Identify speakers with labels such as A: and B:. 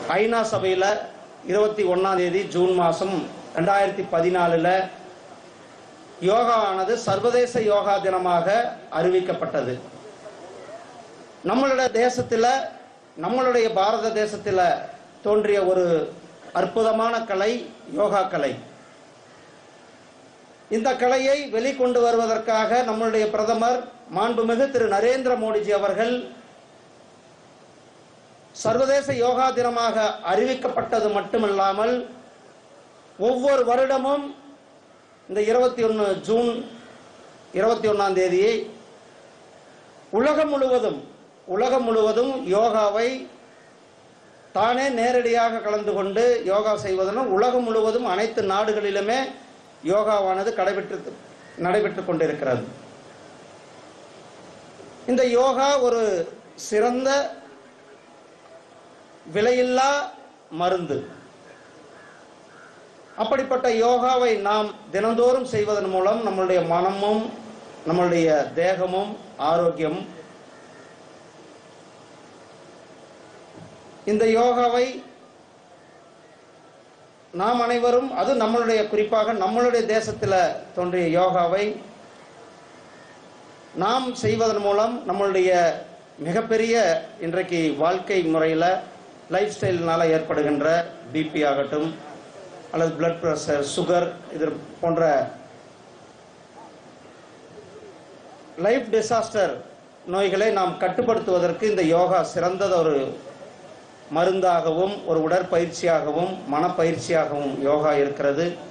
A: ஐநா சபையில் இருபத்தி ஒன்றாம் தேதி ஜூன் மாதம் ரெண்டாயிரத்தி பதினாலில் யோகாவானது சர்வதேச யோகா தினமாக அறிவிக்கப்பட்டது நம்மளுடைய தேசத்தில் நம்மளுடைய பாரத தேசத்தில் தோன்றிய ஒரு அற்புதமான கலை யோகா கலை இந்த கலையை வெளிக்கொண்டு வருவதற்காக நம்மளுடைய பிரதமர் மாண்புமிகு திரு நரேந்திர மோடிஜி அவர்கள் சர்வதேச யோகா தினமாக அறிவிக்கப்பட்டது மட்டுமல்லாமல் ஒவ்வொரு வருடமும் இந்த இருபத்தி ஒன்று ஜூன் இருபத்தி ஒன்றாம் தேதியை உலகம் முழுவதும் உலகம் முழுவதும் யோகாவை தானே நேரடியாக கலந்து கொண்டு யோகா செய்வதனால் உலகம் முழுவதும் அனைத்து நாடுகளிலுமே யோகாவானது கடைபெற்று நடைபெற்றுக் கொண்டிருக்கிறது இந்த யோகா ஒரு சிறந்த விலையில்லா மருந்து அப்படிப்பட்ட யோகாவை நாம் தினந்தோறும் செய்வதன் மூலம் நம்மளுடைய மனமும் நம்மளுடைய தேகமும் ஆரோக்கியம் இந்த யோகாவை நாம் அனைவரும் அது நம்மளுடைய குறிப்பாக நம்மளுடைய தேசத்தில் தோன்றிய யோகாவை நாம் செய்வதன் மூலம் நம்மளுடைய மிகப்பெரிய இன்றைக்கு வாழ்க்கை முறையில் லைஃப் ஸ்டைல்னால ஏற்படுகின்ற பிபி ஆகட்டும் அல்லது பிளட் ப்ரெஷர் சுகர் இது போன்ற லைஃப் டிசாஸ்டர் நோய்களை நாம் கட்டுப்படுத்துவதற்கு இந்த யோகா சிறந்தது ஒரு மருந்தாகவும் ஒரு உடற்பயிற்சியாகவும் மனப்பயிற்சியாகவும் யோகா இருக்கிறது